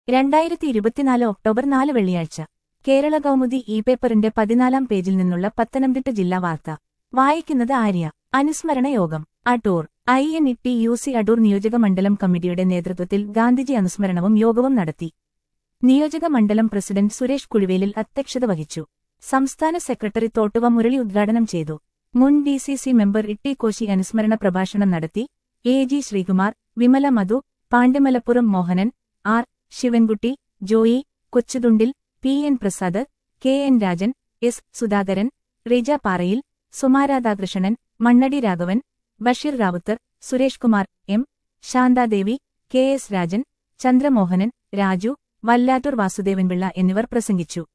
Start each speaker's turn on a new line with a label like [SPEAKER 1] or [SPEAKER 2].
[SPEAKER 1] രണ്ടായിരത്തി ഇരുപത്തിനാല് ഒക്ടോബർ നാല് വെള്ളിയാഴ്ച കേരള കൗമുദി ഇ പേപ്പറിന്റെ പതിനാലാം പേജിൽ നിന്നുള്ള പത്തനംതിട്ട ജില്ലാ വാർത്ത വായിക്കുന്നത് ആര്യ അനുസ്മരണ യോഗം Adoor I N T U C സി അടൂർ നിയോജക മണ്ഡലം കമ്മിറ്റിയുടെ നേതൃത്വത്തിൽ ഗാന്ധിജി അനുസ്മരണവും യോഗവും നടത്തി നിയോജക മണ്ഡലം പ്രസിഡന്റ് സുരേഷ് കുഴുവേലിൽ അധ്യക്ഷത വഹിച്ചു സംസ്ഥാന സെക്രട്ടറി തോട്ടുവ മുരളി ഉദ്ഘാടനം ചെയ്തു മുൻ ഡി സി സി മെമ്പർ ഇട്ടി കോശി അനുസ്മരണ പ്രഭാഷണം നടത്തി A G Sreekumar Vimala Madhu പാണ്ഡ്യമലപ്പുറം Mohanan R Sivankutty Joy കൊച്ചുതുണ്ടിൽ P N Prasad K N Rajan S Sudhakaran റിജ പാറയിൽ Suma Radhakrishnan Mannadi Raghavan Basheer Rawther Suresh Kumar M Shanthadevi K S Rajan Chandramohanan Raju വല്ലാറ്റൂർ വാസുദേവൻപിള്ള എന്നിവർ പ്രസംഗിച്ചു